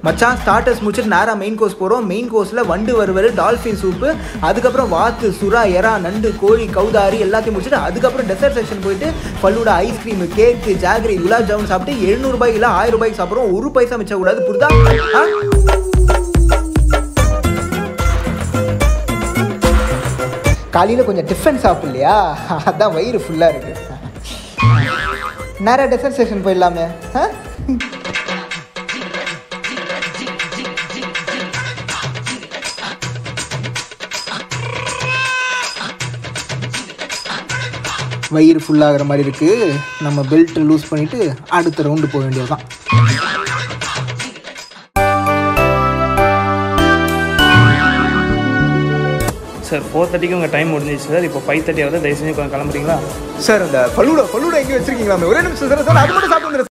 மச்சான் ஸ்டார்டர்ஸ் முடிச்சுட்டு நேராக மெயின் கோர்ஸ் போகிறோம் மெயின் கோர்ஸில் வண்டு வறுவல் டால்ஃபின் சூப்பு அதுக்கப்புறம் வாத்து சுறா எறா நண்டு கோழி கௌதாரி எல்லாத்தையும் முடிச்சுட்டு அதுக்கப்புறம் டெசர்ட் செக்ஷன் போயிட்டு பல்லோட ice cream cake jaggery gulab jamun சாப்பிட்டு எழுநூறுபாய் இல்லை ஆயிரம் ரூபாய்க்கு சாப்பிட்றோம் ஒரு பைசா மிச்சம் கூடாது புரிதா ஆ? காலையில் கொஞ்சம் டிஃபன் சாப்பிட்லையா அதான் வயிறு ஃபுல்லாக இருக்கு நேராக டெசர்ட் செக்ஷன் போயிடலாமே ஆ வயிறு ஃபுல்லாகிற மாதிரி இருக்குது நம்ம பெல்ட் லூஸ் பண்ணிவிட்டு அடுத்த ரவுண்டு போக வேண்டியதுதான் சார் ஃபோர் தேர்ட்டிக்கு உங்கள் டைம் முடிஞ்சிச்சு சார் இப்போ ஃபைவ் தேர்ட்டி ஆகுது தயவு செஞ்சு கொஞ்சம் கிளம்புறீங்களா சார் அந்த பல்லூடா பல்லூடா எங்கே வச்சிருக்கீங்களா ஒரே நிமிஷம் சார் சார் அது மட்டும் சாப்பிட்டு வந்துடுறேன்